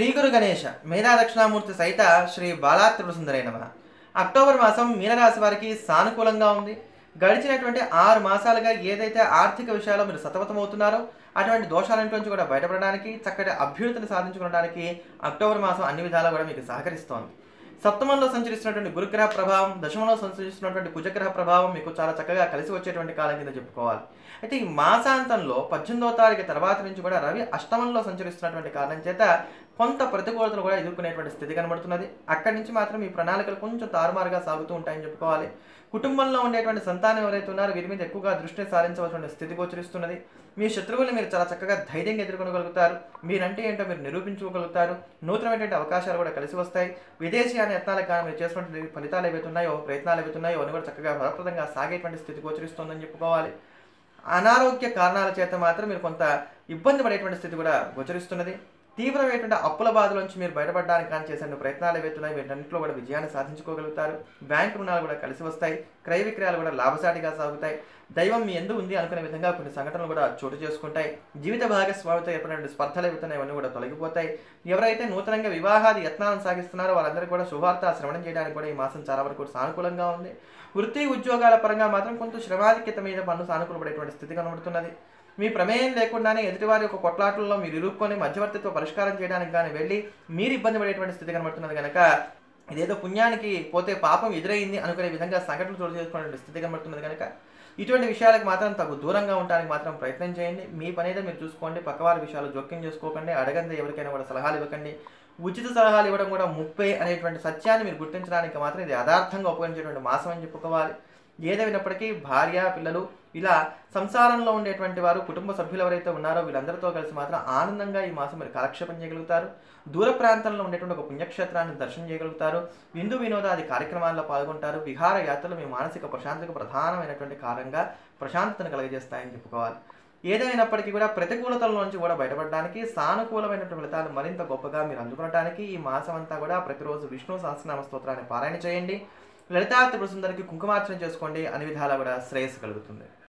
శ్రీ గురు గణేష మేధా దక్షిణామూర్తి సహిత శ్రీ బాలాత్రిపుర సుందరే నమ అక్టోబర్ మాసం మీనరాశి వారికి సానుకూలంగా ఉంది గడిచినటువంటి ఆరు మాసాలుగా ఏదైతే ఆర్థిక విషయాల్లో మీరు సతమతమవుతున్నారో అటువంటి దోషాలన్నిటి నుంచి కూడా బయటపడడానికి చక్కటి అభ్యున్నతిని సాధించుకోవడానికి అక్టోబర్ మాసం అన్ని విధాలా కూడా మీకు సహకరిస్తోంది సప్తమంలో సంచరిస్తున్నటువంటి గురుగ్రహ ప్రభావం దశమంలో సంచరిస్తున్నటువంటి కుజగ్రహ ప్రభావం మీకు చాలా చక్కగా కలిసి వచ్చేటువంటి కాలం కింద చెప్పుకోవాలి అయితే ఈ మాసాంతంలో పద్దెనిమిదవ తారీఖు తర్వాత నుంచి కూడా రవి అష్టమంలో సంచరిస్తున్నటువంటి కారణం చేత కొంత ప్రతికూలతలు కూడా ఎదుర్కొనేటువంటి స్థితి కనబడుతున్నది అక్కడి నుంచి మాత్రం ఈ ప్రణాళికలు కొంచెం తారుమారుగా సాగుతూ ఉంటాయని చెప్పుకోవాలి కుటుంబంలో ఉండేటువంటి సంతానం ఎవరైతే ఉన్నారో వీరి మీద ఎక్కువగా దృష్టి సారించవలసిన స్థితి గోచరిస్తున్నది మీ శత్రువులు మీరు చాలా చక్కగా ధైర్యంగా ఎదుర్కొనగలుగుతారు మీరంటే ఏంటో మీరు నిరూపించుకోగలుగుతారు నూతనమైనటువంటి అవకాశాలు కూడా కలిసి వస్తాయి విదేశీయాన యత్నాలకు కానీ మీరు చేసినటువంటి ఫలితాలు ఏవైతే ఉన్నాయో ప్రయత్నాలు ఏవైతే ఉన్నాయో అవి కూడా చక్కగా ఫలప్రదంగా సాగేటువంటి స్థితి గోచరిస్తుందని చెప్పుకోవాలి అనారోగ్య కారణాల చేత మాత్రం మీరు కొంత ఇబ్బంది పడేటువంటి స్థితి కూడా గోచరిస్తున్నది తీవ్రమైనటువంటి అప్పుల బాధలోంచి మీరు బయటపడడానికి కానీ చేసిన ప్రయత్నాలు ఏవైతున్నాయి వీటన్నింటిలో కూడా విజయాన్ని సాధించుకోగలుగుతారు బ్యాంక్ రుణాలు కూడా కలిసి వస్తాయి క్రయ విక్రయాలు కూడా లాభసాటిగా సాగుతాయి దైవం మీ ఎందు ఉంది అనుకునే విధంగా కొన్ని సంఘటనలు కూడా చోటు చేసుకుంటాయి జీవిత భాగస్వామితో ఏర్పడినటువంటి స్పర్ధలు ఏవైతున్నాయి ఇవన్నీ కూడా తొలగిపోతాయి ఎవరైతే నూతనంగా వివాహాది యత్నాలను సాగిస్తున్నారో వాళ్ళందరికీ కూడా శుభార్త శ్రవణం చేయడానికి కూడా ఈ మాసం చాలా వరకు సానుకూలంగా ఉంది వృత్తి ఉద్యోగాల పరంగా మాత్రం కొంత శ్రమాధిక్యత మీద పన్ను సానుకూలపడేటువంటి స్థితి కనబడుతున్నది మీ ప్రమేయం లేకుండానే ఎదుటివారి యొక్క కొట్లాటల్లో మీరు ఇరుక్కొని మధ్యవర్తిత్వ పరిష్కారం చేయడానికి కానీ వెళ్ళి మీరు ఇబ్బంది పడేటువంటి స్థితి కనబడుతున్నది కనుక ఇదేదో పుణ్యానికి పోతే పాపం ఎదురైంది అనుకునే విధంగా సంఘటనలు చోటు చేసుకునే స్థితి కనబడుతున్నది కనుక ఇటువంటి విషయాలకు మాత్రం తగు దూరంగా ఉండడానికి మాత్రం ప్రయత్నం చేయండి మీ పని అయితే మీరు చూసుకోండి పక్కవారి విషయాలు జోక్యం చేసుకోకండి అడగండి ఎవరికైనా కూడా సలహాలు ఇవ్వకండి ఉచిత సలహాలు ఇవ్వడం కూడా ముప్పై అనేటువంటి సత్యాన్ని మీరు గుర్తించడానికి మాత్రం ఇది యథార్థంగా ఉపయోగించేటువంటి మాసం అని చెప్పుకోవాలి ఏదైనప్పటికీ భార్య పిల్లలు ఇలా సంసారంలో ఉండేటువంటి వారు కుటుంబ సభ్యులు ఎవరైతే ఉన్నారో వీళ్ళందరితో కలిసి మాత్రం ఆనందంగా ఈ మాసం మీరు కాలక్షేపం చేయగలుగుతారు దూర ప్రాంతంలో ఉండేటువంటి ఒక పుణ్యక్షేత్రాన్ని దర్శనం చేయగలుగుతారు విందు వినోదాది కార్యక్రమాల్లో పాల్గొంటారు విహార యాత్రలు మీ మానసిక ప్రశాంతకు ప్రధానమైనటువంటి కారణంగా ప్రశాంతతను కలగజేస్తాయని చెప్పుకోవాలి ఏదైనప్పటికీ కూడా ప్రతికూలతల నుంచి కూడా బయటపడడానికి సానుకూలమైనటువంటి ఫలితాలు మరింత గొప్పగా మీరు అందుకోవడానికి ఈ మాసం అంతా కూడా ప్రతిరోజు విష్ణు సహస్రనామ స్తోత్రాన్ని పారాయణ చేయండి లలితా త్రిపుర సుందరికి కుంకుమార్చన చేసుకోండి అన్ని విధాలా కూడా శ్రేయస్సు కలుగుతుంది